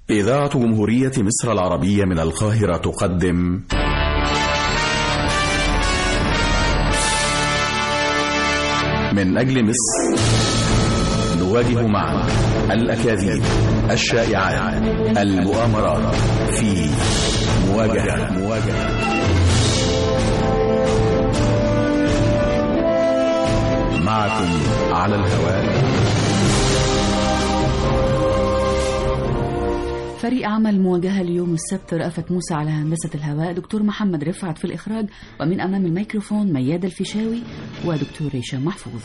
إذاعة جمهورية مصر العربية من القاهرة تقدم من أجل مصر نواجه معا الأكاذيب الشائعات المؤامرات في مواجهة مواجهة معكم على الهواء فريق عمل مواجهة اليوم السبت رأفت موسى على هندسة الهواء دكتور محمد رفعت في الإخراج ومن أمام الميكروفون مياد الفيشاوي ودكتور هشام محفوظ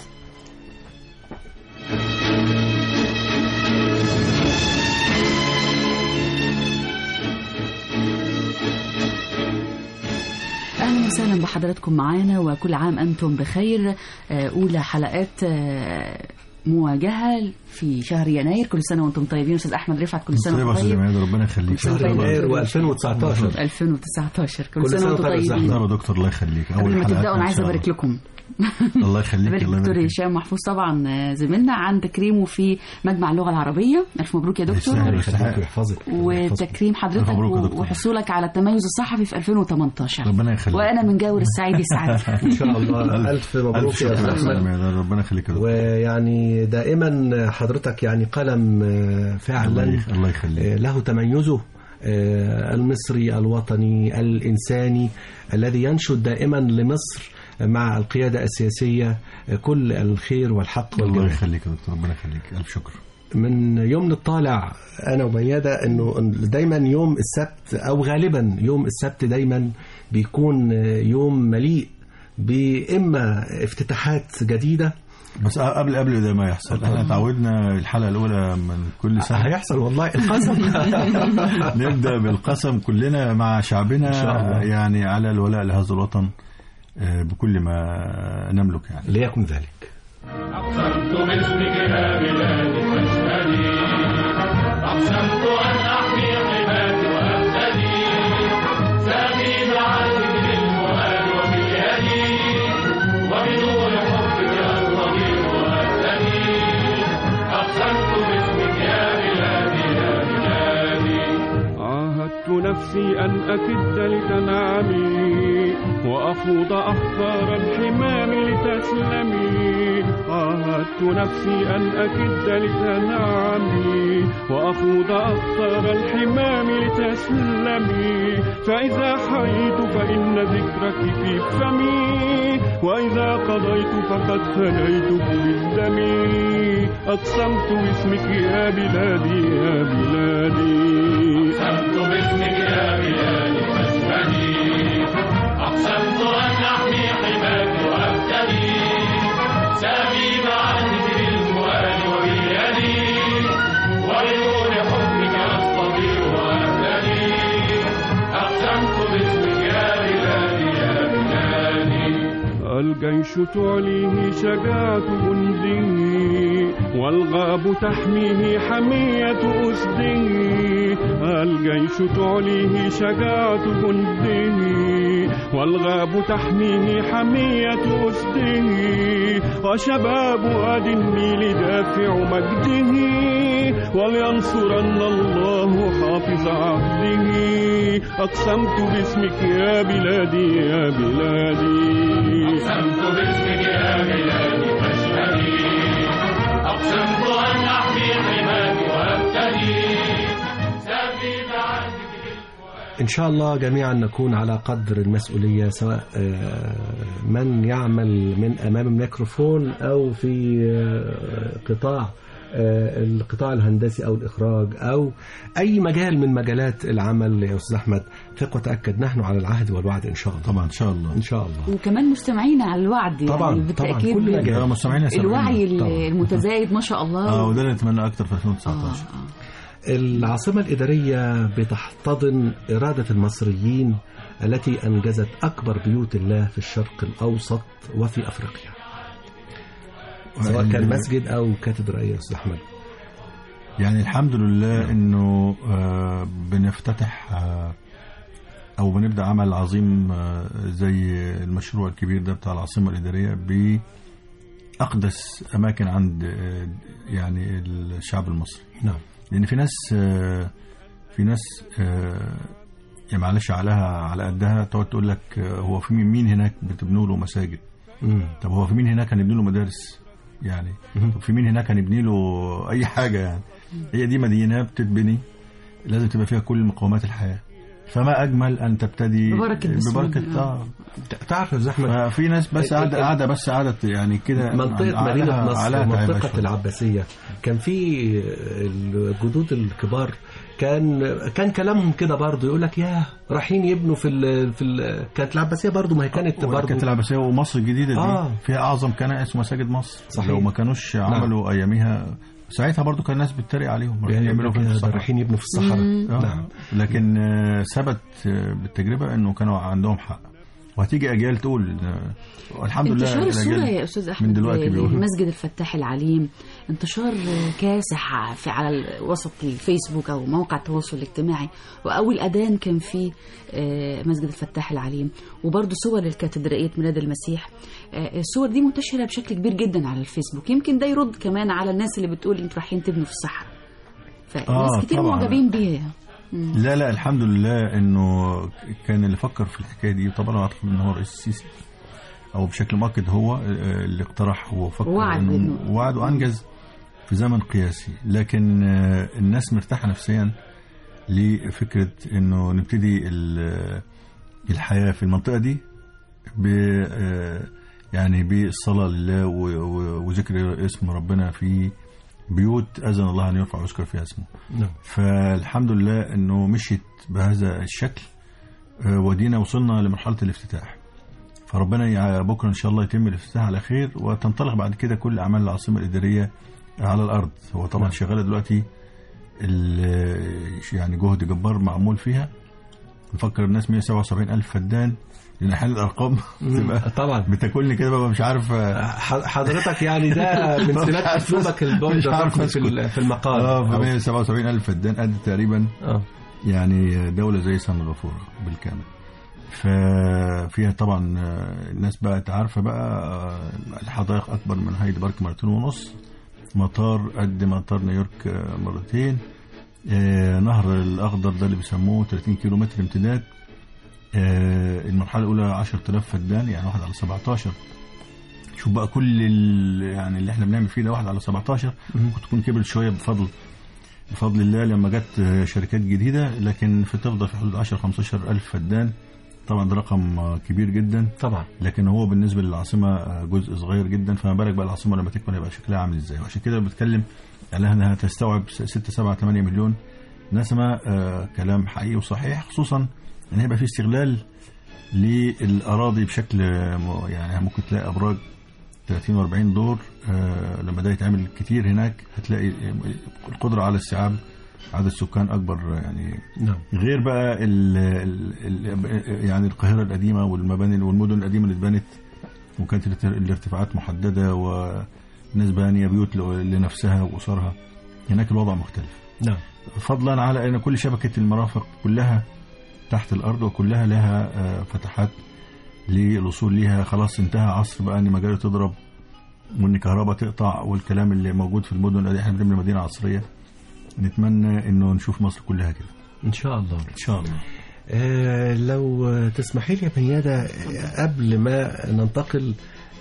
اهلا وسهلا بحضراتكم معانا وكل عام انتم بخير آه، اولى حلقات آه، مواجهه في شهر يناير كل سنه وانتم طيبين استاذ احمد رفعت كل سنه طيب يا وانتم استاذ طيب عماد ربنا يخليك سنة شهر طيب. يناير يناير و2019 2019 كل, كل سنه سنة وانتم وطيب طيبين نعم يا دكتور الله يخليك قبل ما حلقات تبداوا انا إن عايزه شاء ابارك لكم الله الله يخليك ابارك الله دكتور يبارك هشام محفوظ طبعا آه، زميلنا عن تكريمه في مجمع اللغه العربيه الف مبروك يا يستاهل. دكتور يستحق. ويحفظك وتكريم حضرتك مبروك يا و- دكتور. وحصولك على التميز الصحفي في 2018 ربنا يخليك وانا من جاور السعيد السعادة ان شاء الله الف ألف مبروك شكر يا يا استاذ أستاذ احمد عماد ربنا يخليك يا دكتور ويعني دائما حضرتك يعني قلم آه، الله فعلا يخ- الله يخليك آه، له تميزه آه، المصري الوطني الإنساني الذي ينشد دائما لمصر مع القيادة السياسية آه، كل الخير والحق الله والجمال يخليك يا دكتور ربنا يخليك ألف شكر من يوم الطالع أنا وميادة أنه دايما يوم السبت أو غالبا يوم السبت دايما بيكون آه، يوم مليء بإما افتتاحات جديدة بس قبل قبل ده ما يحصل احنا تعودنا الحلقة الأولى من كل سنة هيحصل والله القسم نبدأ بالقسم كلنا مع شعبنا إن شاء الله. يعني على الولاء لهذا الوطن آه، بكل ما نملك يعني ليكن ذلك أقسمت باسمك يا بلادي فاشهدي أقسمت أن أحمي حماك وأهتدي سأبي بعهدك للفؤاد وباليد وبنور حبك أرتضي وأهتدي أقسمت باسمك يا بلادي يا بلادي عاهدت نفسي أن أكد لتنعمي وأخوض أخطار الحمام لتسلمي عاهدت نفسي أن أكد لتنعمي وأخوض أخطار الحمام لتسلمي فإذا حييت فإن ذكرك في فمي وإذا قضيت فقد فنيت بالدم أقسمت باسمك يا بلادي يا بلادي أقسمت باسمك يا بلادي فاشهدي أقسمت أن أحمي حماك وأبتدي سأبي بعهدك بالفؤاد وباليد وبنور حبك أستطيع وأهتدي أقسمت باسمك يا بلادي يا بلادي الجيش تعليه شجاعة جنده والغاب تحميه حمية أسده الجيش تعليه شجاعة جنده والغاب تحميه حمية أسده وشباب واد النيل دافع مجده ولينصرن الله حافظ عهده أقسمت باسمك يا بلادي يا بلادي أقسمت باسمك يا بلادي فاشهدي أقسمت أن أحمي حماك وأبتدي سأبي بعهدك إن شاء الله جميعا نكون على قدر المسؤولية سواء آه، من يعمل من أمام الميكروفون أو في آه، قطاع آه، القطاع الهندسي أو الإخراج أو أي مجال من مجالات العمل يا أستاذ أحمد ثق وتأكد نحن على العهد والوعد إن شاء الله طبعا إن شاء الله إن شاء الله وكمان مستمعينا على الوعد يعني طبعاً، طبعاً، بالتأكيد كل مجال. يا مستمعينا سامعين. الوعي طبعاً. المتزايد ما شاء الله اه وده اللي نتمنى اكتر في آه، 2019 آه. العاصمة الإدارية بتحتضن إرادة المصريين التي أنجزت أكبر بيوت الله في الشرق الأوسط وفي أفريقيا سواء كان مسجد أو كاتدرائية يا أستاذ أحمد يعني الحمد لله انه آه، بنفتتح آه، او بنبدا عمل عظيم آه، زي المشروع الكبير ده بتاع العاصمه الاداريه باقدس اماكن عند آه، يعني الشعب المصري نعم لان في ناس آه، في ناس آه، يا معلش عليها على قدها تقعد تقول لك آه، هو في مين- مين هناك بتبنوا له مساجد مم. طب هو في مين هناك هنبني له مدارس يعني طب في مين هناك هنبني له اي حاجه يعني هي دي مدينه بتتبني لازم تبقى فيها كل مقومات الحياه فما اجمل ان تبتدي ببركة بسم ببركه الله. اه تعرف يا أستاذ أحمد ففي ناس بس قاعده قاعده بس قاعده يعني كده منطقة عليها- مدينة نصر عليها تعب ومنطقة شوية. العباسية كان في الجدود الكبار كان كان كلامهم كده برضه يقول لك يا رايحين يبنوا في ال في ال كانت العباسية برضه ما هي كانت كانت برضه العباسيه ومصر الجديده دي آه. فيها اعظم كنائس ومساجد مصر صحيح. لو ما كانوش عملوا اياميها ساعتها برضو كان الناس بتتريق عليهم رايحين يعني يعملوا في كده ده الصحراء. رايحين يبنوا في الصحراء آه. نعم لكن آه، ثبت آه، بالتجربه انه كانوا عندهم حق وهتيجي اجيال تقول آه، والحمد لله انتشار الصورة الأجيال يا أستاذ أحمد من دلوقتي بيقولوا لمسجد الفتاح العليم انتشار كاسح في على ال- وسط الفيسبوك أو مواقع التواصل الاجتماعي وأول أذان كان في آه، مسجد الفتاح العليم وبرضه صور الكاتدرائية ميلاد المسيح آه، الصور دي منتشرة بشكل كبير جدا على الفيسبوك يمكن ده يرد كمان على الناس اللي بتقول انتوا رايحين تبنوا في الصحراء فناس آه، كتير طبعاً. معجبين بيها مم. لا لا الحمد لله انه كان اللي فكر في الحكايه دي طبعا اعتقد ان هو الرئيس السيسي او بشكل مؤكد هو آه، اللي اقترح وفكر وعد إنه- بإنه- وعد وانجز في زمن قياسي لكن آه، الناس مرتاحه نفسيا لفكره انه نبتدي ال- الحياه في المنطقه دي ب آه، يعني بالصلاه لله و- و- وذكر اسم ربنا في بيوت اذن الله ان يرفع ويذكر فيها اسمه نعم فالحمد لله انه مشيت بهذا الشكل آه، ودينا وصلنا لمرحله الافتتاح فربنا يع- بكره ان شاء الله يتم الافتتاح على خير وتنطلق بعد كده كل اعمال العاصمه الاداريه على الارض هو طبعا نعم. شغاله دلوقتي ال- يعني جهد جبار معمول فيها نفكر الناس 177 الف فدان لان حال الارقام تبقى طبعا بتاكلني كده ببقى مش عارف آه، ح- حضرتك يعني ده من سمات اسلوبك مش البرد عارف في أسكت. ال- في المقال اه ف أو- 177 الف فدان قد تقريبا اه يعني دولة زي سنغافورة بالكامل ففيها طبعا آه، الناس بقت عارفة بقى آه، الحدائق أكبر من هايد بارك مرتين ونص مطار قد مطار نيويورك آه، مرتين آه، نهر الأخضر ده اللي بيسموه 30 كيلو متر امتداد آه، المرحلة الأولى 10000 فدان يعني واحد على 17 شوف بقى كل ال- يعني اللي احنا بنعمل فيه ده واحد على 17 ممكن تكون كبرت شوية بفضل بفضل الله لما جت شركات جديدة لكن في تفضل في حدود 10 15 ألف فدان طبعا ده رقم كبير جدا طبعا لكن هو بالنسبة للعاصمة جزء صغير جدا فما بالك بقى العاصمة لما تكبر هيبقى شكلها عامل ازاي وعشان كده بتكلم على انها تستوعب 6 7 8 مليون نسمة آه، كلام حقيقي وصحيح خصوصا ان هيبقى في استغلال للأراضي بشكل آه، م- يعني ممكن تلاقي أبراج 30 و40 دور آه، لما ده يتعمل كتير هناك هتلاقي القدرة على استيعاب عدد سكان أكبر يعني نعم غير بقى ال ال ال يعني القاهرة القديمة والمباني والمدن القديمة اللي اتبنت وكانت الارت- الارتفاعات محددة والناس بانية بيوت ل- لنفسها وأسرها هناك الوضع مختلف نعم فضلا على أن كل شبكة المرافق كلها تحت الأرض وكلها لها آه، فتحات للوصول ليها خلاص انتهى عصر بقى ان مجال تضرب وان كهرباء تقطع والكلام اللي موجود في المدن اللي احنا بنبني مدينه عصريه نتمنى انه نشوف مصر كلها كده ان شاء الله ان شاء الله آه، لو تسمحي لي يا بنيادة آه، قبل ما ننتقل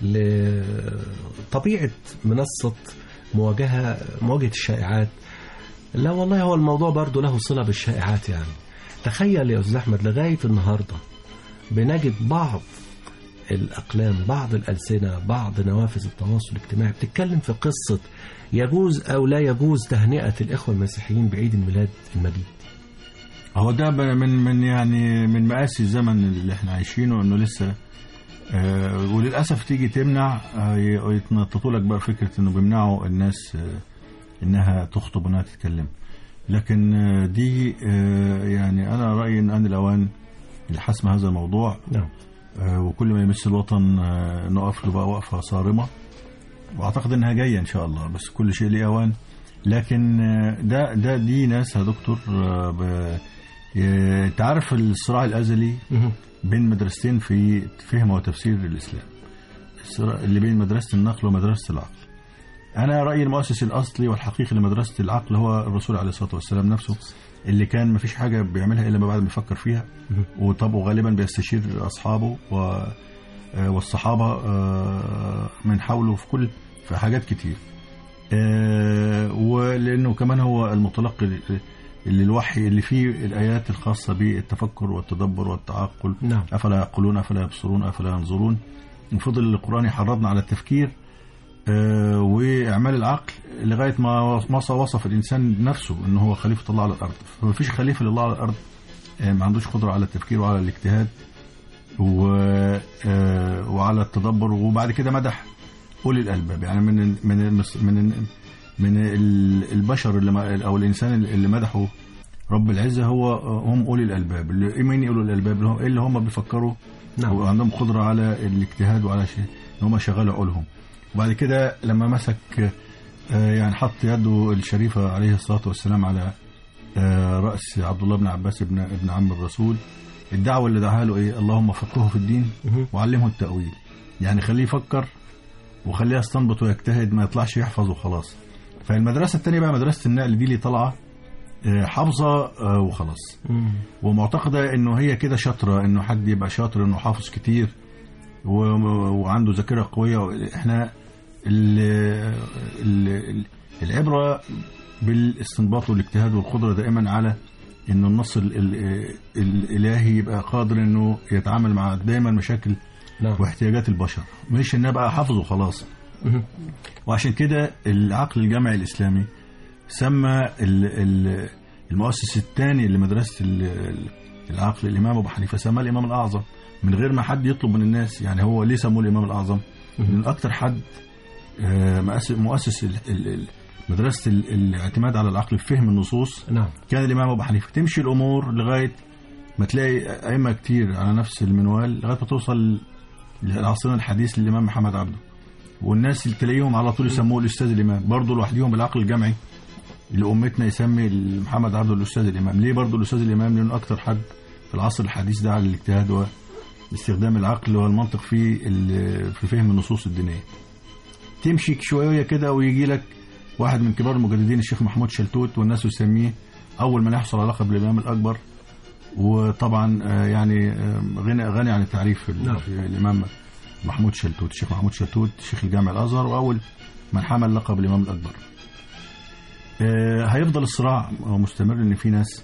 لطبيعة منصة مواجهة مواجهة الشائعات لا والله هو الموضوع برضو له صلة بالشائعات يعني تخيل يا أستاذ أحمد لغاية النهاردة بنجد بعض الأقلام بعض الألسنة بعض نوافذ التواصل الاجتماعي بتتكلم في قصة يجوز أو لا يجوز تهنئة الإخوة المسيحيين بعيد الميلاد المجيد هو ده ب- من من يعني من مآسي الزمن اللي احنا عايشينه انه لسه آه وللاسف تيجي تمنع آه ي- يتنططوا لك بقى فكره انه بيمنعوا الناس آه انها تخطب وانها تتكلم لكن آه دي آه يعني انا رايي ان ان الاوان لحسم هذا الموضوع نعم آه وكل ما يمس الوطن آه نقف له بقى وقفه صارمه واعتقد انها جايه ان شاء الله بس كل شيء ليه اوان لكن آه، ده ده دي ناس يا دكتور آه، ب- ي- انت عارف الصراع الازلي مهم. بين مدرستين في فهم وتفسير الاسلام الصراع اللي بين مدرسه النقل ومدرسه العقل انا رايي المؤسس الاصلي والحقيقي لمدرسه العقل هو الرسول عليه الصلاه والسلام نفسه اللي كان ما فيش حاجه بيعملها الا ما بعد ما يفكر فيها وطب وغالبا بيستشير اصحابه و آه، والصحابه آه، من حوله في كل في حاجات كتير آه، ولانه كمان هو المتلقي اللي الوحي اللي فيه الايات الخاصه بالتفكر والتدبر والتعقل نعم. افلا يعقلون افلا يبصرون افلا ينظرون وفضل القران يحرضنا على التفكير آه، واعمال العقل لغايه ما ما وصف الانسان نفسه ان هو خليفه الله على الارض فما فيش خليفه لله على الارض آه، ما عندوش قدره على التفكير وعلى الاجتهاد و آه، وعلى التدبر وبعد كده مدح اولي الالباب يعني من من المس- من من ال- البشر اللي ما- او الانسان اللي مدحه رب العزه هو هم اولي الالباب اللي مين اولي الالباب اللي هم- اللي هم بيفكروا نعم. وعندهم قدره على الاجتهاد وعلى شيء ان هم شغالوا عقولهم وبعد كده لما مسك آه، يعني حط يده الشريفه عليه الصلاه والسلام على آه، راس عبد الله بن عباس ابن ابن عم الرسول الدعوه اللي دعاها له ايه اللهم فقهه في الدين مهم. وعلمه التاويل يعني خليه يفكر وخليه يستنبط ويجتهد ما يطلعش يحفظ وخلاص فالمدرسه الثانيه بقى مدرسه النقل دي اللي طالعه آه، حافظه آه، وخلاص مم. ومعتقده انه هي كده شاطره انه حد يبقى شاطر انه حافظ كتير و- وعنده ذاكره قويه احنا ال ال العبره بالاستنباط والاجتهاد والقدره دائما على ان النص ال ال الالهي يبقى قادر انه يتعامل مع دايما مشاكل نعم واحتياجات البشر مش ان ابقى حافظ وخلاص مهم. وعشان كده العقل الجامعي الاسلامي سمى ال- ال- المؤسس الثاني لمدرسه ال- ال- العقل الامام ابو حنيفه سماه الامام الاعظم من غير ما حد يطلب من الناس يعني هو ليه سموه الامام الاعظم؟ من اكتر حد آه، مؤسس مؤسس ال- ال- ال- مدرسه ال- الاعتماد على العقل في فهم النصوص نعم كان الامام ابو حنيفه تمشي الامور لغايه ما تلاقي ائمه كتير على نفس المنوال لغايه ما توصل للعصرنا الحديث للامام محمد عبده والناس اللي تلاقيهم على طول يسموه الاستاذ الامام برضه لوحديهم بالعقل الجمعي اللي امتنا يسمي محمد عبده الاستاذ الامام ليه برضه الاستاذ الامام لانه اكتر حد في العصر الحديث ده على الاجتهاد واستخدام العقل والمنطق في ال- في فهم النصوص الدينيه تمشي شويه كده ويجي لك واحد من كبار المجددين الشيخ محمود شلتوت والناس يسميه اول من يحصل على لقب الامام الاكبر وطبعا آه، يعني آه، غني غني عن التعريف في ال- نعم. في الامام محمود شلتوت الشيخ محمود شلتوت شيخ الجامع الازهر واول من حمل لقب الامام الاكبر آه، هيفضل الصراع مستمر ان في ناس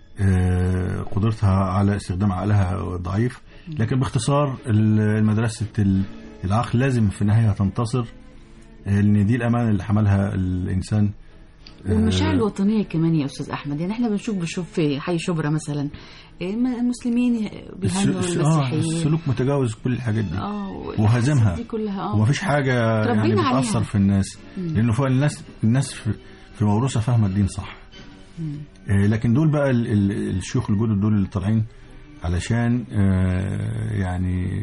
آه، قدرتها على استخدام عقلها ضعيف لكن باختصار ال- مدرسه ال- العقل لازم في النهايه تنتصر آه، لان دي الامانه اللي حملها الانسان آه، والمشاعر الوطنية كمان يا أستاذ أحمد يعني احنا بنشوف بنشوف في حي شبرا مثلا إيه، ما- المسلمين بيهنوا الس- آه، المسيحيين السلوك متجاوز كل الحاجات دي اه وهزمها. دي كلها اه ومفيش حاجه تربينا يعني عليها. بتاثر في الناس لانه فوق الناس الناس في, في موروثه فاهمه الدين صح آه، لكن دول بقى ال- ال- الشيوخ الجدد دول اللي طالعين علشان آه، يعني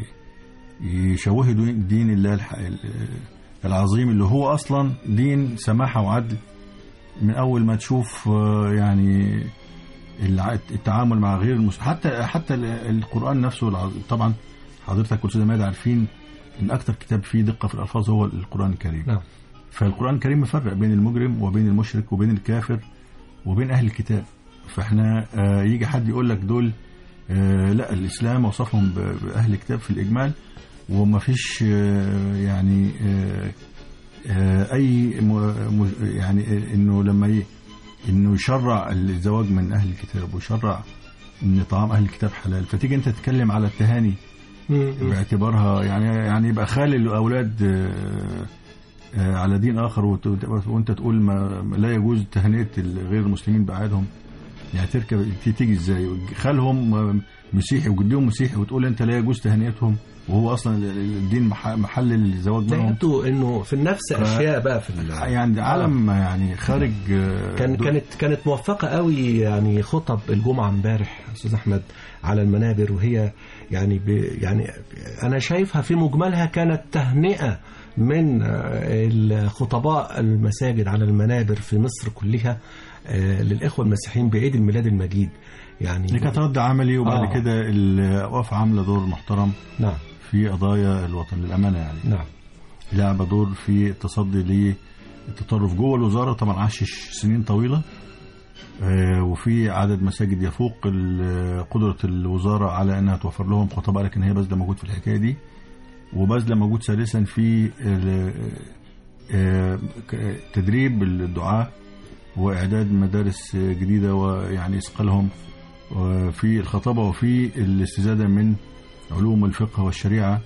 يشوهوا دين- دين الله الح- ال- العظيم اللي هو اصلا دين سماحه وعدل من اول ما تشوف آه، يعني الع- التعامل مع غير المس... حتى حتى ال- القران نفسه الع- طبعا حضرتك والاستاذ ماهر عارفين ان اكتر كتاب فيه دقه في الالفاظ هو القران الكريم نعم فالقرآن الكريم مفرق بين المجرم وبين المشرك وبين الكافر وبين أهل الكتاب فاحنا آه، يجي حد يقول لك دول آه، لا الإسلام وصفهم ب- بأهل الكتاب في الإجمال وما فيش آه، يعني آه، آه، أي م- م- يعني آه، إنه لما ي- إنه يشرع الزواج من أهل الكتاب ويشرع إن طعام أهل الكتاب حلال فتيجي أنت تتكلم على التهاني باعتبارها يعني يعني يبقى خالي الاولاد آه، آه، على دين اخر وت- وانت تقول ما ما لا يجوز تهنئه غير المسلمين بعادهم يعني تركب ت- تيجي ازاي خالهم آه، مسيحي وجدهم مسيحي وتقول انت لا يجوز تهنئتهم وهو اصلا ال- ال- الدين مح- محل الزواج لا منهم يبدو انه في النفس اشياء بقى في ال- يعني عالم يعني خارج آه، كان دول- كانت كانت موفقه قوي يعني خطب الجمعه امبارح استاذ احمد على المنابر وهي يعني ب يعني انا شايفها في مجملها كانت تهنئه من آه، الخطباء المساجد على المنابر في مصر كلها آه، للاخوه المسيحيين بعيد الميلاد المجيد يعني دي كانت رد عملي وبعد آه. كده الاوقاف عامله دور محترم نعم في قضايا الوطن للامانه يعني نعم لعب دور في التصدي التطرف جوه الوزاره طبعا عشش سنين طويله آه، وفي عدد مساجد يفوق ال- قدره الوزاره على انها توفر لهم خطباء لكن هي باذله موجود في الحكايه دي وبذله موجود ثالثا في ال- آه، ك- تدريب الدعاه واعداد مدارس جديده ويعني اثقالهم آه، في الخطابه وفي الاستزاده من علوم الفقه والشريعه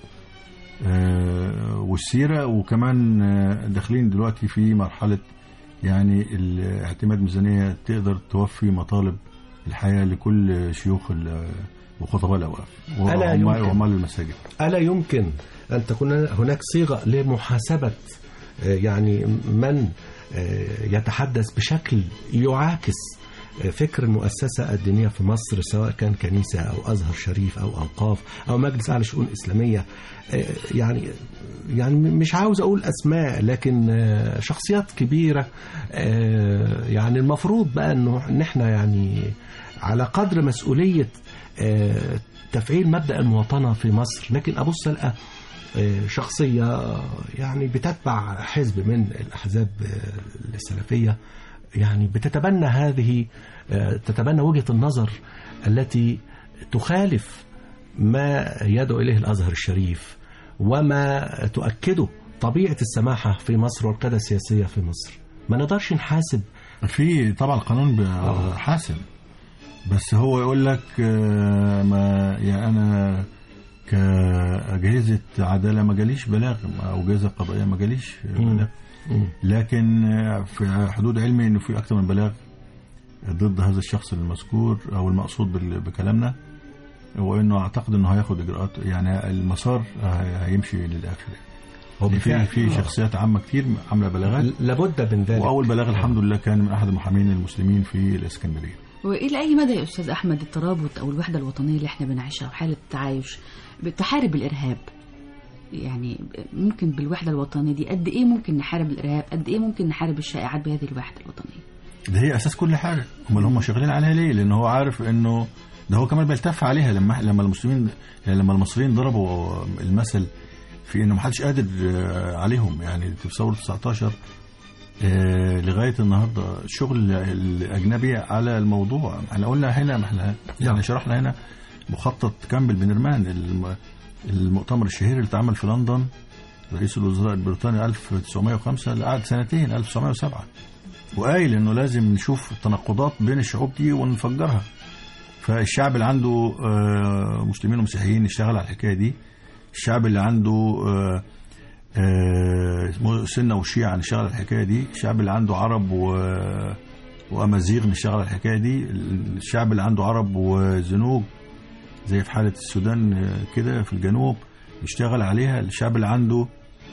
آه، والسيره وكمان آه، داخلين دلوقتي في مرحله يعني ال- اعتماد ميزانيه تقدر توفي مطالب الحياه لكل شيوخ ال- وخطباء الاوقاف ألا وعمال يمكن. وعمال المساجد ألا يمكن أن تكون هناك صيغة لمحاسبة آه، يعني من آه، يتحدث بشكل يعاكس آه، فكر المؤسسة الدينية في مصر سواء كان كنيسة أو أزهر شريف أو أوقاف أو مجلس أعلى شؤون إسلامية آه، يعني يعني مش عاوز أقول أسماء لكن آه، شخصيات كبيرة آه، يعني المفروض بقى إنه إن إحنا يعني على قدر مسؤولية آه، تفعيل مبدأ المواطنة في مصر لكن أبص ألقى آه، شخصية يعني بتتبع حزب من الأحزاب آه، السلفية يعني بتتبنى هذه آه، تتبنى وجهة النظر التي تخالف ما يدعو إليه الأزهر الشريف وما تؤكده طبيعة السماحة في مصر والقيادة السياسية في مصر ما نقدرش نحاسب في طبعا القانون ب- حاسم بس هو يقول لك آه، ما يعني انا كأجهزة عدالة ما جاليش بلاغ أو أجهزة قضائية ما جاليش بلاغ مم. لكن آه، في حدود علمي إنه في أكثر من بلاغ ضد هذا الشخص المذكور أو المقصود بال- بكلامنا وإنه أعتقد إنه هياخد إجراءات يعني المسار هي- هيمشي للآخر هو يعني في بالفعل. في شخصيات عامة كتير عاملة بلاغات لابد من ذلك وأول بلاغ الحمد لله كان من أحد المحامين المسلمين في الإسكندرية والى اي مدى يا استاذ احمد الترابط او الوحده الوطنيه اللي احنا بنعيشها وحاله التعايش بتحارب الارهاب يعني ممكن بالوحده الوطنيه دي قد ايه ممكن نحارب الارهاب قد ايه ممكن نحارب الشائعات بهذه الوحده الوطنيه ده هي اساس كل حاجه امال هم شغالين عليها ليه لان هو عارف انه ده هو كمان بيلتف عليها لما لما المسلمين يعني لما المصريين ضربوا المثل في انه ما حدش قادر آه، عليهم يعني في ثوره 19 آه، لغايه النهارده الشغل الاجنبي على الموضوع احنا قلنا هنا ما احنا يعني شرحنا هنا مخطط كامبل بنرمان الم- المؤتمر الشهير اللي اتعمل في لندن رئيس الوزراء البريطاني 1905 اللي قعد سنتين 1907 وقايل انه لازم نشوف التناقضات بين الشعوب دي ونفجرها فالشعب اللي عنده آه، مسلمين ومسيحيين يشتغل على الحكايه دي الشعب اللي عنده آه، آه، اسمه سنه وشيعه نشتغل على الحكايه دي الشعب اللي عنده عرب و وامازيغ نشتغل على الحكايه دي الشعب اللي عنده عرب وزنوج زي في حاله السودان آه، كده في الجنوب يشتغل عليها الشعب اللي عنده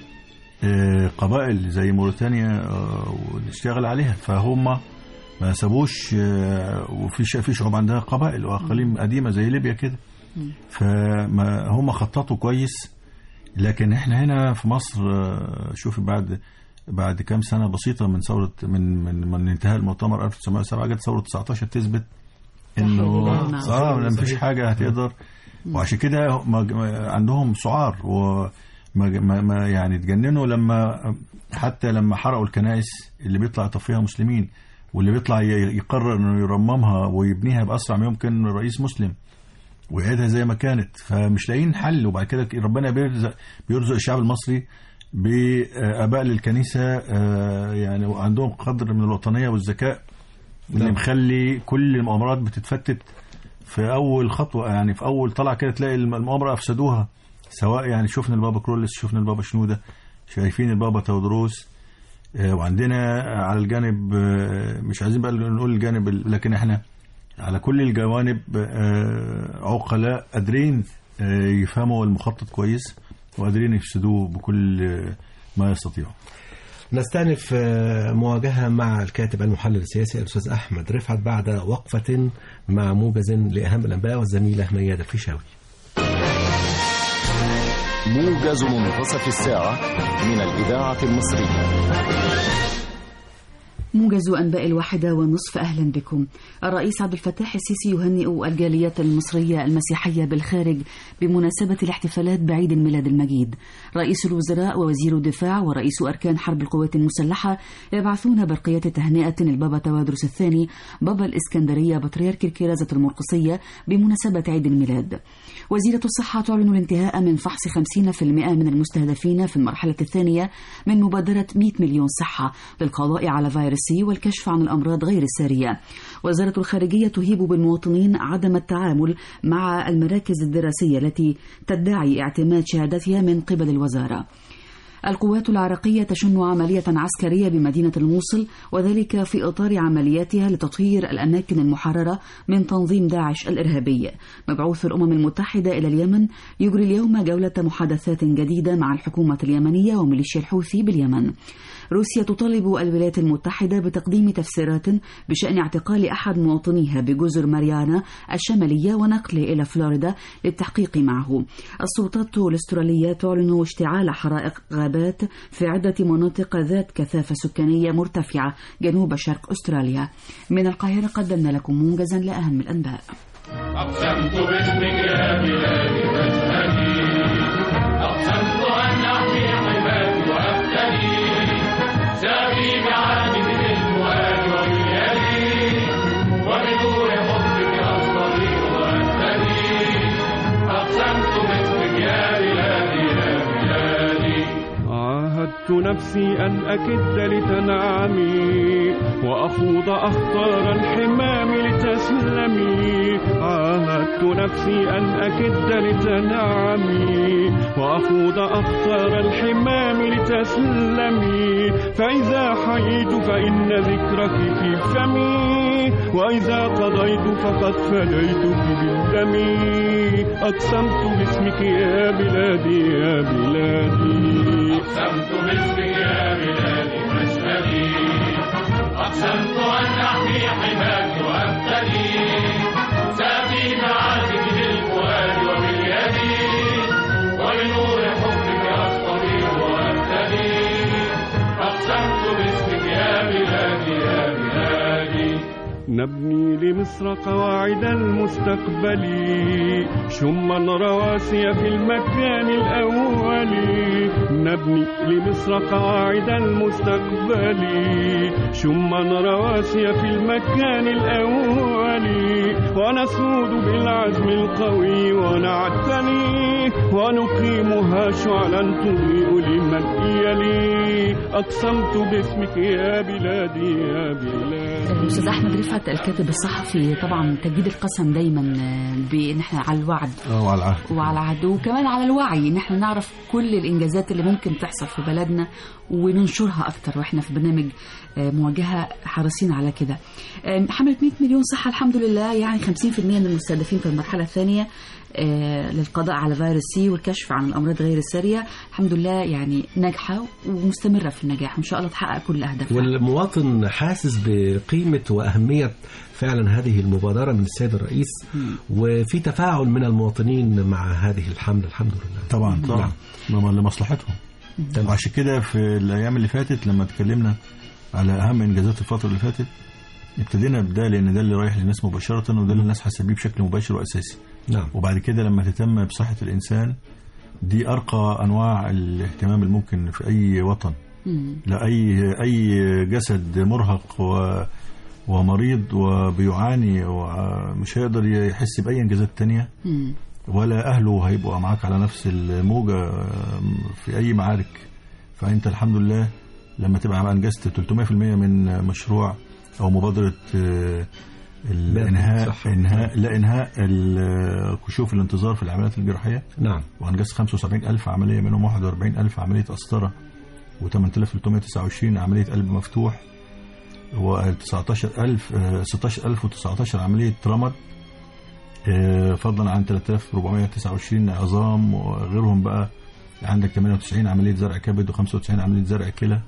آه، قبائل زي موريتانيا آه، ونشتغل عليها فهم ما سابوش آه، وفي ش- في شعوب عندها قبائل واقاليم قديمه زي ليبيا كده فما هم خططوا كويس لكن احنا هنا في مصر آه، شوف بعد بعد كام سنه بسيطه من ثوره من من من انتهاء المؤتمر 1907 جت ثوره 19 تثبت انه تحرير النعم. اه ما فيش حاجه هتقدر وعشان كده ما- ما- عندهم سعار و ما ما ما يعني اتجننوا لما حتى لما حرقوا الكنائس اللي بيطلع يطفيها مسلمين واللي بيطلع ي- يقرر انه يرممها ويبنيها باسرع ما يمكن رئيس مسلم ويعيدها زي ما كانت فمش لاقيين حل وبعد كده ربنا بيرزق بيرزق الشعب المصري بآباء للكنيسة آه، يعني عندهم قدر من الوطنية والذكاء اللي نعم. مخلي كل المؤامرات بتتفتت في أول خطوة يعني في أول طلع كده تلاقي الم- المؤامرة أفسدوها سواء يعني شفنا البابا كرولس شفنا البابا شنودة شايفين البابا تودروس آه، وعندنا على الجانب آه، مش عايزين بقى نقول الجانب ال- لكن احنا على كل الجوانب آه، عقلاء قادرين آه، يفهموا المخطط كويس وقادرين يفسدوه بكل آه، ما يستطيعوا نستأنف آه، مواجهة مع الكاتب المحلل السياسي الأستاذ أحمد رفعت بعد وقفة مع موجز لأهم الأنباء والزميلة ميادة الفيشاوي موجز منتصف الساعة من الإذاعة المصرية موجز أنباء الواحدة والنصف أهلا بكم الرئيس عبد الفتاح السيسي يهنئ الجاليات المصرية المسيحية بالخارج بمناسبة الاحتفالات بعيد الميلاد المجيد رئيس الوزراء ووزير الدفاع ورئيس أركان حرب القوات المسلحة يبعثون برقية تهنئة البابا توادرس الثاني بابا الإسكندرية بطريرك الكرازة المرقسية بمناسبة عيد الميلاد وزيرة الصحة تعلن الانتهاء من فحص 50% من المستهدفين في المرحلة الثانية من مبادرة 100 مليون صحة للقضاء على فيروس سي والكشف عن الأمراض غير السارية وزارة الخارجية تهيب بالمواطنين عدم التعامل مع المراكز الدراسية التي تدعي اعتماد شهادتها من قبل الوزارة القوات العراقية تشن عملية عسكرية بمدينة الموصل وذلك في إطار عملياتها لتطهير الأماكن المحررة من تنظيم داعش الإرهابي مبعوث الأمم المتحدة إلى اليمن يجري اليوم جولة محادثات جديدة مع الحكومة اليمنية وميليشيا الحوثي باليمن روسيا تطالب الولايات المتحدة بتقديم تفسيرات بشأن اعتقال أحد مواطنيها بجزر ماريانا الشمالية ونقله إلى فلوريدا للتحقيق معه السلطات الأسترالية تعلن اشتعال حرائق غابات في عدة مناطق ذات كثافة سكانية مرتفعة جنوب شرق أستراليا من القاهرة قدمنا لكم موجزا لأهم الأنباء أقسمت باسمك يا بلادي فاشهدي أقسمت أن أحمي حماك وأبتدي سأبي بعهدك بالفؤاد وباليد وبنور حبك أصطدي وأهتدي أقسمت باسمك يا بلادي يا بلادي عاهدت نفسي أن أكد لتنعمي وأخوض أخطار الحمام لتسلمي عاهدت نفسي أن أكد لتنعمي وأخوض أخطار الحمام لتسلمي فإذا حييت فإن ذكرك في فمي وإذا قضيت فقد فديتك بالدم أقسمت باسمك يا بلادي يا بلادي أقسمت باسمك يا بلادي فاشهدي أقسمت أن أحمي حماك وأبتدي سأبي بعهدك بالفؤاد وباليد وبنور حبك أصطدي وأبتدي أقسمت باسمك يا بلادي يا بلادي نبني لمصر قواعد المستقبل شما رواسي في المكان الأول نبني لمصر قواعد المستقبل شما رواسي في المكان الأول ونسود بالعزم القوي ونعتني ونقيمها شعلا تضيء لمن يلي أقسمت باسمك يا بلادي يا بلادي الأستاذ أحمد رفعت الكاتب الصحفي طبعا تجديد القسم دايما آه، بان احنا على الوعد اه وعلى العهد وعلى العهد وكمان على الوعي ان احنا نعرف كل الانجازات اللي ممكن تحصل في بلدنا وننشرها اكتر واحنا في برنامج آه، مواجهه حريصين على كده. آه، حمله 100 مليون صحه الحمد لله يعني 50% من المستهدفين في المرحله الثانيه آه، للقضاء على فيروس سي والكشف عن الامراض غير الساريه الحمد لله يعني ناجحه ومستمره في النجاح وان شاء الله تحقق كل اهدافها. والمواطن حاسس بقيمة وأهمية فعلا هذه المبادرة من السيد الرئيس وفي تفاعل من المواطنين مع هذه الحملة الحمد لله طبعا طبعا ما لمصلحتهم تمام. وعشان كده في الايام اللي فاتت لما اتكلمنا على اهم انجازات الفتره اللي فاتت ابتدينا بده لان ده اللي رايح للناس مباشره وده اللي الناس حاسه بيه بشكل مباشر واساسي نعم وبعد كده لما تهتم بصحه الانسان دي ارقى انواع الاهتمام الممكن في اي وطن مم. لاي اي جسد مرهق و ومريض وبيعاني ومش هيقدر يحس باي انجازات تانية مم. ولا اهله هيبقوا معاك على نفس الموجه في اي معارك فانت الحمد لله لما تبقى انجزت 300% من مشروع او مبادره آه، الانهاء صح. انهاء لا انهاء ال- كشوف الانتظار في العمليات الجراحيه نعم وانجزت 75000 عمليه منهم 41000 عمليه قسطره و8329 عمليه قلب مفتوح و19000 16019 عمليه رمد آه، فضلا عن 3429 عظام وغيرهم بقى عندك 98 عمليه زرع كبد و95 عمليه زرع كلى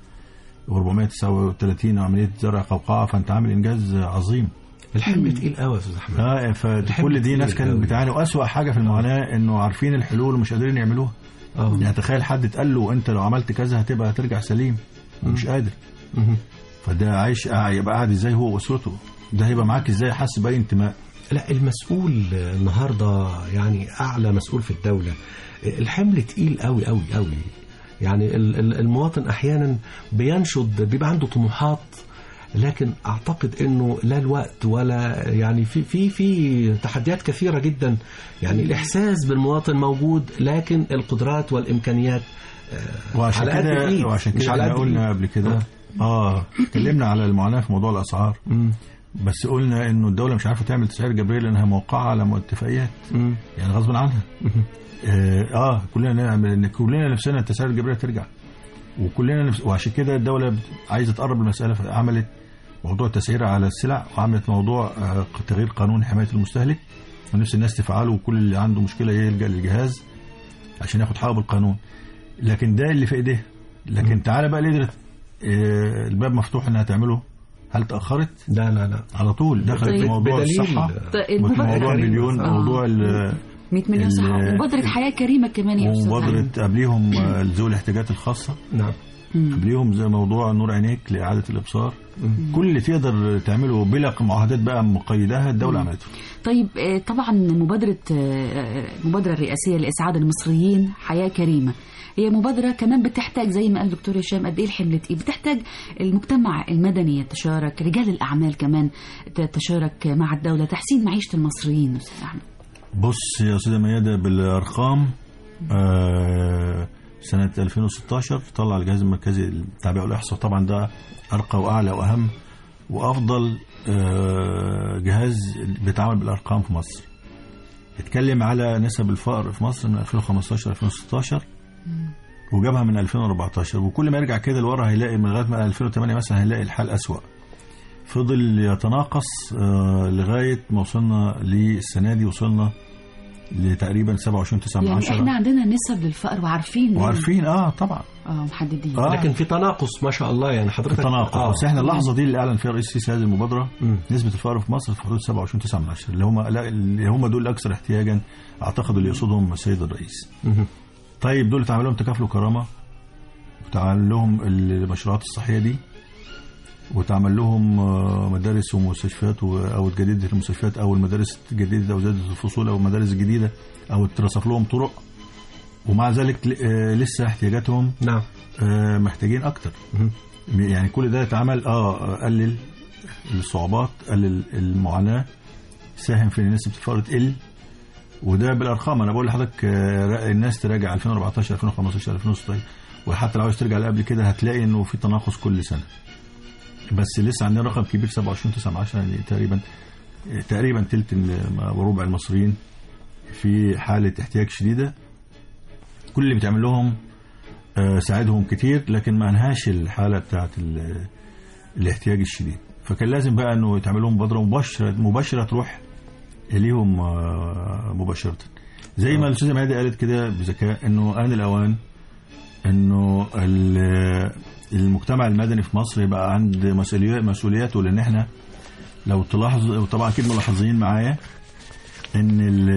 و439 عمليه زرع قوقعه فانت عامل انجاز عظيم الحمل تقيل قوي يا استاذ احمد اه فكل دي ناس كتير كانت أوي. بتعاني واسوأ حاجه في المعاناه انه عارفين الحلول ومش قادرين يعملوها اه يعني تخيل حد اتقال له انت لو عملت كذا هتبقى هترجع سليم مش قادر مهم. فده عايش يبقى قاعد ازاي هو واسرته ده هيبقى معاك ازاي حاسس باي انتماء لا المسؤول النهارده يعني اعلى مسؤول في الدوله الحمل تقيل قوي قوي قوي يعني ال- ال- المواطن احيانا بينشد بيبقى عنده طموحات لكن اعتقد انه لا الوقت ولا يعني في في في تحديات كثيره جدا يعني الاحساس بالمواطن موجود لكن القدرات والامكانيات وعشان على قد كده الإيد، وعشان مش كده على احنا قد قلنا الإيد. قبل كده اه اتكلمنا على المعاناه في موضوع الاسعار مم. بس قلنا انه الدوله مش عارفه تعمل تسعير جبريه لانها موقعه على اتفاقيات مم. يعني غصب عنها اه, آه كلنا نعمل ان كلنا نفسنا التسعير الجبريه ترجع وكلنا نفس وعشان كده الدوله بت- عايزه تقرب المساله فعملت موضوع التسعير على السلع وعملت موضوع آه تغيير قانون حمايه المستهلك ونفس الناس تفعله وكل اللي عنده مشكله يلجا للجهاز عشان ياخد حقه بالقانون لكن ده اللي في ايديها لكن تعالى بقى اللي قدرت آه الباب مفتوح انها تعمله هل تاخرت لا لا لا على طول دخلت في طيب. موضوع بدليل- الصحه طيب موضوع المبادرة المليون آه. موضوع ال- 100 مليون صحة ال- ومبادرة حياة كريمة كمان يا أستاذ ومبادرة علي. قبليهم آه، ذوي الاحتياجات الخاصة نعم مم. قبليهم زي موضوع نور عينيك لإعادة الإبصار كل اللي تقدر تعمله بلا معاهدات بقى مقيداها الدولة عملته طيب آه، طبعا مبادرة آه، المبادرة الرئاسية لإسعاد المصريين حياة كريمة هي مبادرة كمان بتحتاج زي ما قال الدكتور هشام قد ايه الحمل تقيل بتحتاج المجتمع المدني يتشارك رجال الأعمال كمان تتشارك مع الدولة تحسين معيشة المصريين أستاذ أحمد بص يا أستاذة ميادة بالأرقام آه سنة 2016 طلع الجهاز المركزي للتعبئة والإحصاء طبعا ده أرقى وأعلى وأهم وأفضل آه جهاز بيتعامل بالأرقام في مصر اتكلم على نسب الفقر في مصر من 2015 2016 وجابها من 2014 وكل ما يرجع كده لورا هيلاقي من لغايه ما 2008 مثلا هيلاقي الحال أسوأ فضل يتناقص آه، لغايه ما وصلنا للسنه دي وصلنا لتقريبا 27 9 يعني احنا 10 عندنا نسب للفقر وعارفين وعارفين اه طبعا اه محددين آه. لكن في تناقص ما شاء الله يعني حضرتك تناقض آه. بس احنا اللحظه دي اللي اعلن فيها رئيس السيسي هذه المبادره مم. نسبه الفقر في مصر في حدود 27 9 من 10 اللي هم لا اللي هم دول الاكثر احتياجا اعتقد اللي يقصدهم السيد الرئيس مهم. طيب دول اتعمل لهم تكافل وكرامه وتعمل لهم المشروعات الصحيه دي وتعمل لهم آه، مدارس ومستشفيات و- او اتجددت المستشفيات او المدارس اتجددت او زادت الفصول او المدارس الجديده او اترصف لهم طرق ومع ذلك ل- آه، لسه احتياجاتهم نعم آه، محتاجين اكتر مهم. يعني كل ده اتعمل اه قلل الصعوبات قلل المعاناه ساهم في ان نسبه الفقر تقل وده بالارقام انا بقول لحضرتك آه، الناس تراجع 2014 2015 2016 وحتى لو عايز ترجع لقبل كده هتلاقي انه في تناقص كل سنه بس لسه عندنا رقم كبير 27 9 10 يعني تقريبا تقريبا ثلث وربع المصريين في حاله احتياج شديده كل اللي بيتعمل لهم آه، ساعدهم كتير لكن ما انهاش الحاله بتاعت ال- الاحتياج الشديد فكان لازم بقى انه يتعمل لهم مبادره مباشره مباشره تروح اليهم آه، مباشره زي ما الاستاذه مهدي قالت كده بذكاء انه ان الاوان انه ال- المجتمع المدني في مصر يبقى عند مسؤوليات مسؤولياته لان احنا لو تلاحظ وطبعا اكيد ملاحظين معايا ان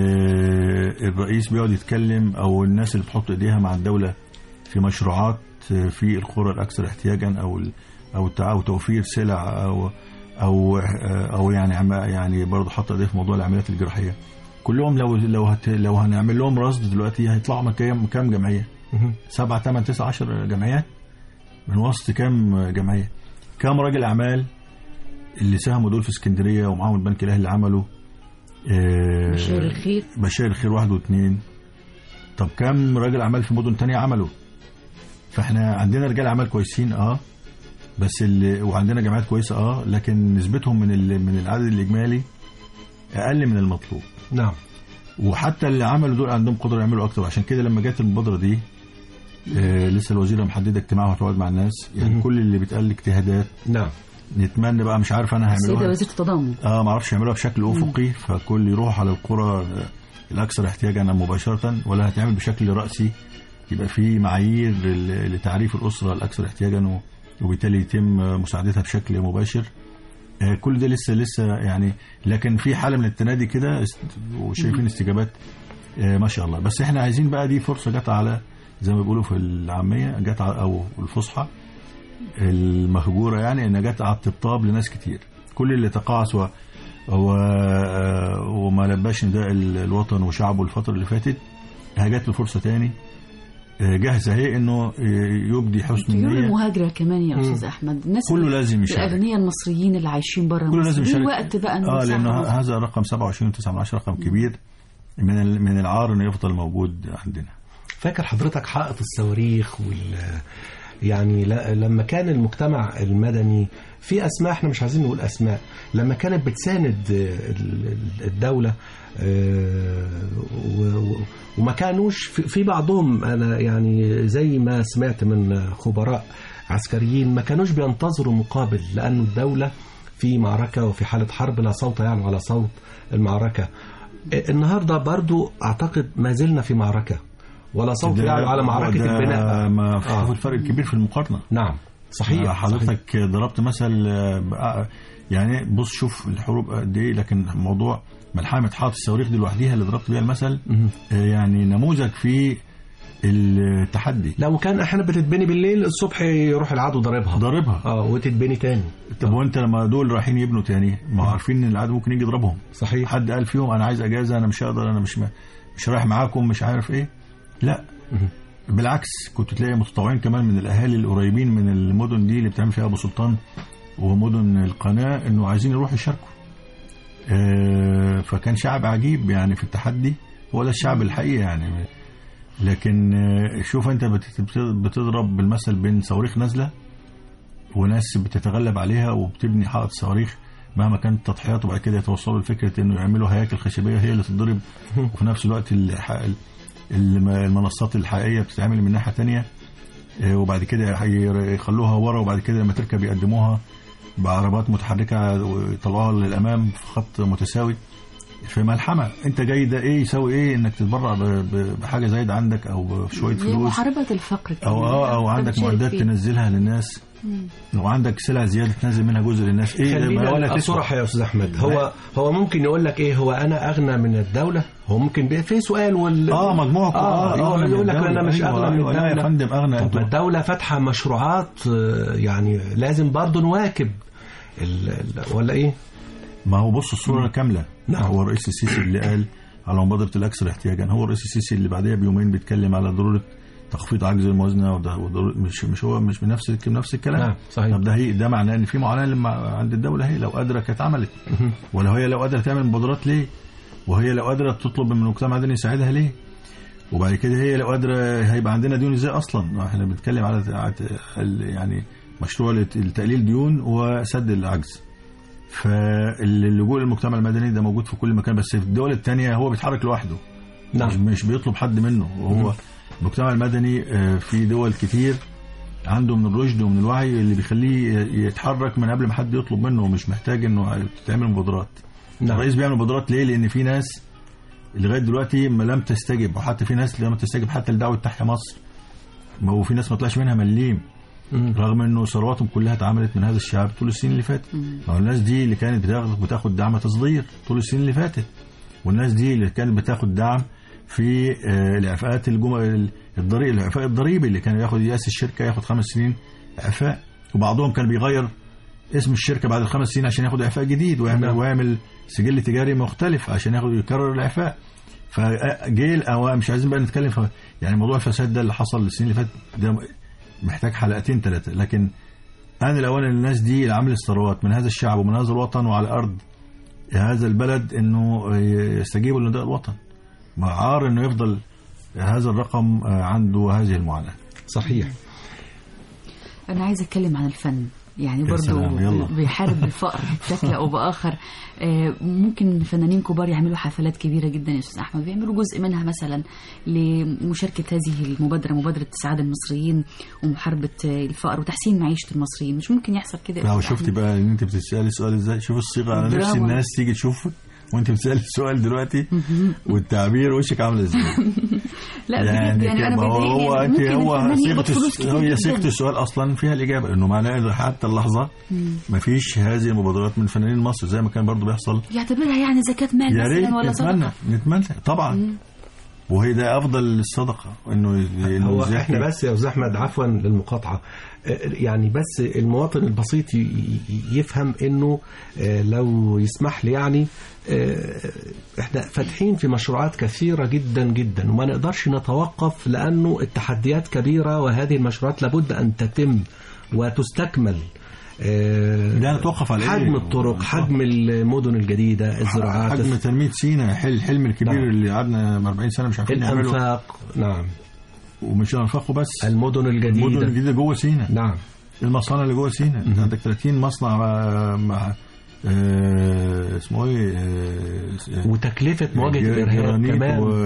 ال- الرئيس بيقعد يتكلم او الناس اللي بتحط ايديها مع الدوله في مشروعات في القرى الاكثر احتياجا او ال- او التع- او توفير سلع او او او يعني عم- يعني برضه حط ايديه في موضوع العمليات الجراحيه كلهم لو لو هت لو هنعمل لهم رصد دلوقتي هيطلعوا من كام كام جمعيه مهم. سبعة ثمان تسعة عشر جمعيات من وسط كام جمعية كام راجل أعمال اللي ساهموا دول في اسكندرية ومعاهم البنك الأهلي اللي عملوا آه، بشير الخير بشاير الخير واحد واثنين طب كام راجل أعمال في مدن تانية عملوا فاحنا عندنا رجال أعمال كويسين اه بس اللي وعندنا جامعات كويسة اه لكن نسبتهم من ال- من العدد الإجمالي أقل من المطلوب نعم وحتى اللي عملوا دول عندهم قدره يعملوا اكتر عشان كده لما جت المبادره دي آه لسه الوزيره محدده اجتماع وهتقعد مع الناس يعني مهم. كل اللي بيتقال اجتهادات نعم نتمنى بقى مش عارف انا السيدة هعملوها وزيرة التضامن اه ما اعرفش يعملوها بشكل افقي فكل يروح على القرى آه، الاكثر احتياجا مباشره ولا هتعمل بشكل راسي يبقى في معايير ل- لتعريف الاسره الاكثر احتياجا و- وبالتالي يتم آه، مساعدتها بشكل مباشر آه، كل ده لسه لسه يعني لكن في حاله من التنادي كده است- وشايفين استجابات آه، ما شاء الله بس احنا عايزين بقى دي فرصه جت على زي ما بيقولوا في العاميه جت على او الفصحى المهجوره يعني انها جت على الطبطاب لناس كتير كل اللي تقاعس و و وما لباش نداء ال- الوطن وشعبه الفتره اللي فاتت جات له فرصه تاني آه، جاهز اهي انه يبدي حسن طيور النيه المهاجرة كمان يا أستاذ أحمد الناس كله لازم يشارك الأغنياء المصريين اللي عايشين بره كله مصر لازم ليه يشارك وقت بقى اه نساعد لانه مصر؟ هذا الرقم 27 9 من 10 رقم كبير من ال- من العار انه يفضل موجود عندنا فاكر حضرتك حائط الصواريخ وال يعني ل- لما كان المجتمع المدني في اسماء احنا مش عايزين نقول اسماء لما كانت بتساند ال- ال- الدوله آه، و- و- وما كانوش في في بعضهم انا يعني زي ما سمعت من خبراء عسكريين ما كانوش بينتظروا مقابل لانه الدوله في معركه وفي حاله حرب لا صوت يعلو على صوت المعركه النهارده برضو اعتقد ما زلنا في معركه ولا صوت ده- يعلو على معركه ده البناء ما آه. شوف الفرق الكبير في المقارنه نعم صحيح صحيح. حضرتك ضربت مثل آه، بقى- يعني بص شوف الحروب قد ايه لكن موضوع ملحمه حاطط الصواريخ دي لوحديها اللي ضربت بيها المثل مهم. آه، يعني نموذج في التحدي لو كان احيانا بتتبني بالليل الصبح يروح العدو ضاربها ضاربها اه وتتبني تاني طب وانت لما دول رايحين يبنوا تاني ما هو عارفين ان العدو ممكن يجي يضربهم صحيح حد قال فيهم انا عايز اجازه انا مش هقدر انا مش م- مش رايح معاكم مش عارف ايه لا مهم. بالعكس كنت تلاقي متطوعين كمان من الاهالي القريبين من المدن دي اللي بتعمل فيها ابو سلطان ومدن القناه انه عايزين يروحوا يشاركوا آه، فكان شعب عجيب يعني في التحدي هو ده الشعب الحقيقي يعني لكن آه، شوف انت بت- بت- بتضرب بالمثل بين صواريخ نازله وناس بتتغلب عليها وبتبني حائط صواريخ مهما كانت التضحيات وبعد كده يتوصلوا لفكره انه يعملوا هياكل خشبيه هي اللي تتضرب وفي نفس الوقت الح- الم- المنصات الحقيقيه بتتعمل من ناحيه تانية آه، وبعد كده هي- يخلوها ورا وبعد كده لما تركب يقدموها بعربات متحركه ويطلعوها للامام في خط متساوي في ملحمه انت جاي ده ايه يساوي ايه انك تتبرع ب- ب- بحاجه زايده عندك او بشويه هي فلوس محاربة الفقر كمان. او اه او عندك بتشارك معدات فيه. تنزلها للناس وعندك سلع زياده تنزل منها جزء للناس ايه ده ما ولا خلينا تسوى صراحة يا استاذ احمد هو هو ممكن يقول لك ايه هو انا اغنى من الدوله هو ممكن بي- في سؤال وال اه مجموعكم اه, اه يقول, أغنى من يقول لك الدولة. انا مش أيوة، اغنى من أيوة، لا يا الدوله فندم اغنى طب انتوا ما الدولة فاتحة مشروعات آه، يعني لازم برضه نواكب ال- ال- ولا ايه؟ ما هو بص الصوره كامله نعم. هو الرئيس السيسي اللي قال على مبادره الاكثر احتياجا هو الرئيس السيسي اللي بعدها بيومين بيتكلم على ضروره تخفيض عجز الموازنه وده وضرورة مش مش هو مش بنفس بنفس الكلام نعم، صحيح. طب ده هي ده معناه ان في معاناه لما عند الدوله هي لو قادره كانت عملت ولا هي لو قادره تعمل مبادرات ليه وهي لو قادره تطلب من المجتمع المدني يساعدها ليه وبعد كده هي لو قادره هيبقى عندنا ديون ازاي اصلا احنا بنتكلم على على ال- يعني مشروع لت- لتقليل ديون وسد العجز فاللجوء للمجتمع المدني ده موجود في كل مكان بس في الدول الثانيه هو بيتحرك لوحده مش, نعم مش بيطلب حد منه وهو المجتمع المدني آه، في دول كتير عنده من الرشد ومن الوعي اللي بيخليه يتحرك من قبل ما حد يطلب منه ومش محتاج انه تعمل مبادرات نعم الرئيس بيعمل مبادرات ليه؟ لان في ناس لغايه دلوقتي ما لم تستجب وحتى في ناس لم تستجب حتى لدعوه تحيا مصر ما هو في ناس ما طلعش منها مليم مم. رغم انه ثرواتهم كلها اتعملت من هذا الشعب طول السنين اللي فاتت ما هو الناس دي اللي كانت بتاخد بتاخد دعم تصدير طول السنين اللي فاتت والناس دي اللي كانت بتاخد دعم في آه، الاعفاءات الجم... الضريبي الاعفاء الضريبي اللي كان ياخد ياس الشركه ياخد خمس سنين اعفاء وبعضهم كان بيغير اسم الشركه بعد الخمس سنين عشان ياخد اعفاء جديد ويعمل نعم. ويعمل سجل تجاري مختلف عشان ياخد يكرر الاعفاء فجه الاوان مش عايزين بقى نتكلم في يعني موضوع الفساد ده اللي حصل السنين اللي فاتت ده محتاج حلقتين ثلاثه لكن انا الاوان الناس دي اللي عامل الثروات من هذا الشعب ومن هذا الوطن وعلى ارض هذا البلد انه يستجيبوا لنداء الوطن ما عار انه يفضل هذا الرقم عنده هذه المعاناه صحيح انا عايزه اتكلم عن الفن يعني يا برضو سلام، يلا. بيحارب الفقر بشكل او باخر آه، ممكن فنانين كبار يعملوا حفلات كبيره جدا يا استاذ احمد بيعملوا جزء منها مثلا لمشاركه هذه المبادره مبادره اسعاد المصريين ومحاربه آه، الفقر وتحسين معيشه المصريين مش ممكن يحصل كده يا لو أستاذ شفت أحمد؟ بقى ان انت بتسالي السؤال ازاي شوف الصيغه انا نفسي دراما. الناس تيجي تشوفك وانت بتسالي السؤال دلوقتي والتعبير وشك عامل ازاي لا بجد يعني انا ما هو بيضايقني هو يعني انت ممكن هو الفنان صيغه يقبض فلوس الس- كتير هي جداً. صيغه السؤال اصلا فيها الاجابه انه معناه حتى اللحظه ما فيش هذه المبادرات من فنانين مصر زي ما كان برضو بيحصل يعتبرها يعني زكاه مال يا ريت مثلا ولا نتمنى صدقه نتمنى طبعا وهي ده افضل الصدقه انه إنه هو يزكي. احنا بس يا استاذ احمد عفوا للمقاطعه آه، يعني بس المواطن البسيط ي- ي- يفهم انه آه، لو يسمح لي يعني آه، احنا فاتحين في مشروعات كثيره جدا جدا وما نقدرش نتوقف لانه التحديات كبيره وهذه المشروعات لابد ان تتم وتستكمل آه، ده نتوقف على إيه؟ حجم الطرق حجم المدن الجديده الزراعات حجم تنميه سينا حل الحلم الكبير نعم. اللي قعدنا 40 سنه مش عارفين نعمله الانفاق نعم ومش الانفاق وبس المدن الجديده المدن الجديده جوه سينا نعم المصانع اللي جوه سينا انت عندك 30 مصنع مع, مع آه اسمه ايه آه وتكلفه مواجهه الارهاب جرانيت كمان و...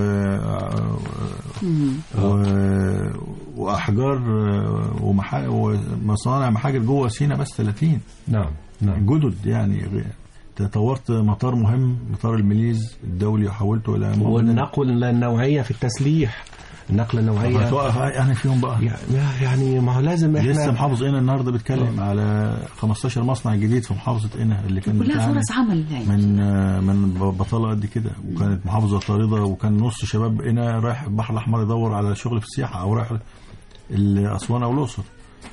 و... واحجار آه، ومحا... ومصانع محاجر جوه سينا بس 30 نعم نعم جدد يعني تطورت مطار مهم مطار المليز الدولي وحولته الى مدن- والنقل النوعيه في التسليح النقله النوعيه هتوقف يعني فيهم بقى يعني ما هو لازم احنا لسه محافظ قنا النهارده بيتكلم على 15 مصنع جديد في محافظه قنا اللي كان كلها بتاعنا فرص عمل يعني من آه، من بطاله قد كده وكانت محافظه طارده وكان نص شباب قنا رايح البحر الاحمر يدور على شغل في السياحه او رايح اسوان او الاقصر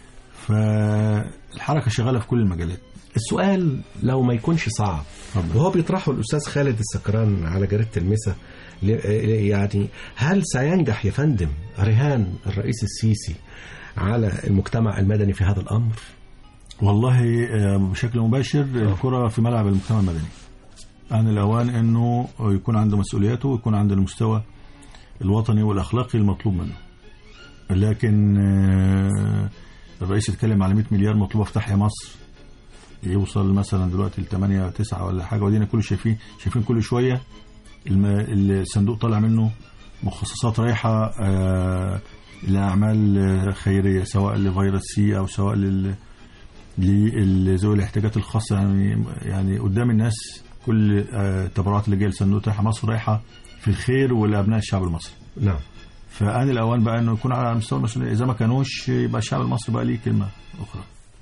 فالحركه شغاله في كل المجالات السؤال لو ما يكونش صعب اتفضل. وهو بيطرحه الاستاذ خالد السكران على جريده المسا ل- يعني هل سينجح يا فندم رهان الرئيس السيسي على المجتمع المدني في هذا الامر؟ والله آه، بشكل مباشر الكرة في ملعب المجتمع المدني آن الأوان أنه يكون عنده مسؤولياته ويكون عنده المستوى الوطني والأخلاقي المطلوب منه لكن آه، الرئيس اتكلم على 100 مليار مطلوبة في تحيا مصر يوصل مثلا دلوقتي ل 8 9 ولا حاجة ودينا كل شايفين شايفين كل شوية الم- الصندوق طالع منه مخصصات رايحة آه، لأعمال آه، خيرية سواء لفيروس سي أو سواء لل لذوي الاحتياجات الخاصة يعني يعني قدام الناس كل آه، التبرعات اللي جايه لصندوق تحيا مصر رايحة في الخير ولأبناء الشعب المصري نعم فآن الأوان بقى إنه يكون على مستوى المسؤولية إذا ما كانوش يبقى الشعب المصري بقى ليه كلمة أخرى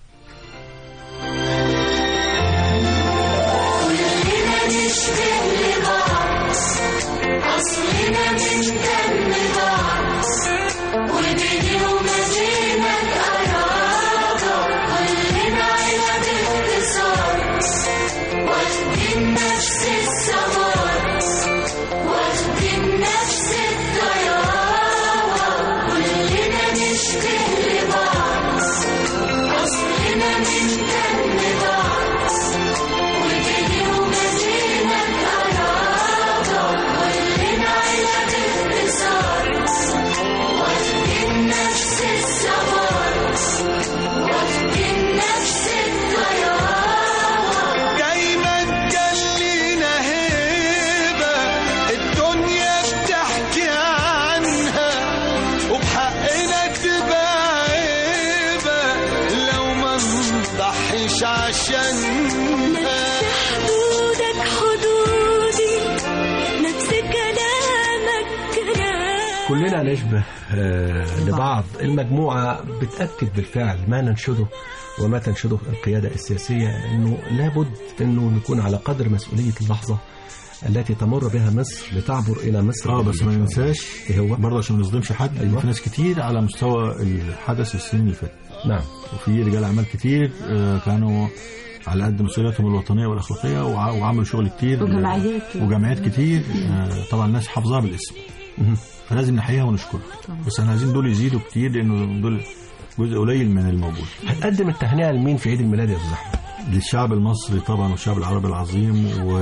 كلنا نشبه لبعض أصلنا من دم بعض وبيني ومدينة قرابة كلنا عيلة باختصار واخدين نفس الثمار واخدين نفس الطيابة كلنا نشبه لبعض أصلنا من دم بعض وبيني ومدينة قرابة كلنا عيلة باختصار واخدين نفس الثمار واخدين نفس الطيابة دايما جلينا هيبة الدنيا بتحكي عنها وبحقنا تبقى عيبة لو ما نضحيش عشانها حدودك حدودي نفس كلامك كلام كلنا نشبه آه، لبعض المجموعة بتأكد بالفعل ما ننشده وما تنشده القيادة السياسية أنه لابد أنه نكون على قدر مسؤولية اللحظة التي تمر بها مصر لتعبر إلى مصر اه بس ما ننساش إيه هو؟ برضه عشان ما نظلمش حد أيوة. أيوة. في ناس كتير على مستوى الحدث السنين اللي فاتت نعم وفي رجال اعمال كتير آه، كانوا على قد مسؤولياتهم الوطنيه والاخلاقيه وع- وعملوا شغل كتير وجمعيات. وجمعيات كتير آه، طبعا الناس حافظاها بالاسم مهم. فلازم نحييها ونشكرها بس احنا عايزين دول يزيدوا كتير لانه دول جزء قليل من الموجود هتقدم التهنئة لمين في عيد الميلاد يا أستاذ أحمد؟ للشعب المصري طبعا والشعب العربي العظيم و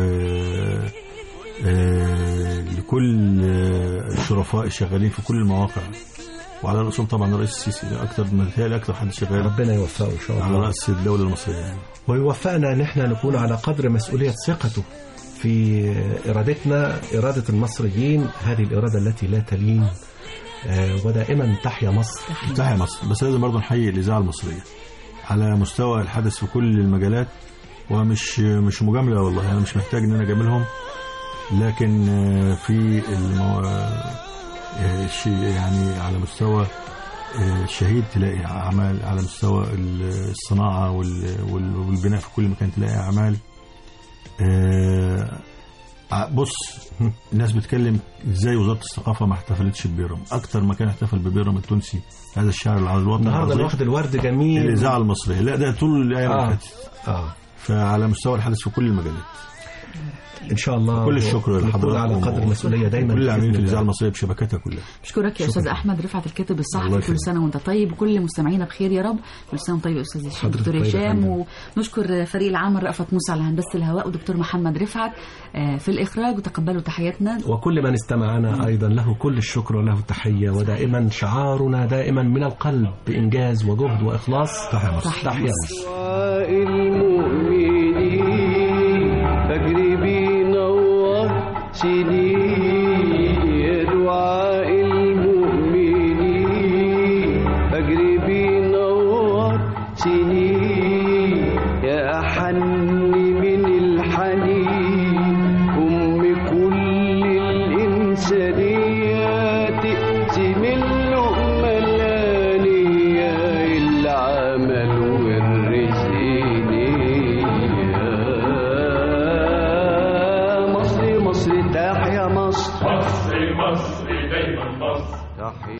آه، لكل آه، الشرفاء الشغالين في كل المواقع وعلى راسهم طبعا الرئيس السيسي ده اكتر متهيألي اكتر حد شغال ربنا يوفقه إن شاء على الله راس الدوله المصريه يعني. ويوفقنا ان احنا نكون على قدر مسؤوليه ثقته في ارادتنا اراده المصريين هذه الاراده التي لا تلين آه، ودائما تحيا مصر تحيا مصر بس لازم برضه نحيي الاذاعه المصريه على مستوى الحدث في كل المجالات ومش مش مجامله والله انا مش محتاج ان انا اجاملهم لكن آه، في المو... آه، الشيء يعني على مستوى آه، الشهيد تلاقي اعمال على مستوى ال- الصناعه وال- وال- والبناء في كل مكان تلاقي اعمال آه، ع- بص الناس بتتكلم ازاي وزاره الثقافه ما احتفلتش ببيرم اكتر مكان احتفل ببيرم التونسي هذا الشاعر العظيم الوطني النهارده العظيم واخد الورد جميل الاذاعه المصريه لا ده طول الايام اللي آه. فاتت اه فعلى مستوى الحدث في كل المجالات ان شاء الله كل الشكر نكون لحضرتك على قدر المسؤوليه دايما كل اللي عاملين في بإذن الاذاعه الله. المصريه بشبكاتها كلها بشكرك يا استاذ احمد رفعت الكاتب الله الصحفي كل يخليك. سنه وانت طيب وكل مستمعينا بخير يا رب كل سنه وانت طيب يا استاذ هشام حضرتك دكتور طيب يا هشام فندم. ونشكر فريق العمل رأفت موسى على هندسه الهواء ودكتور محمد رفعت آه، في الاخراج وتقبلوا تحياتنا وكل من استمعنا أيضا له كل الشكر وله التحية ودائما شعارنا دائما من القلب بإنجاز وجهد وإخلاص تحيا مصر تحيا تحيا مصر. مصر دعاء المؤمنين فاجري بينور سنين يا دعاء المؤمنين فاجري بينور سنين يا أحن من الحنين أم كل الإنسانيات تقسم اللقمة الآنية العمل والرزق نية مصر مصر تحيا مصر مصر مصر دايما مصر تحيا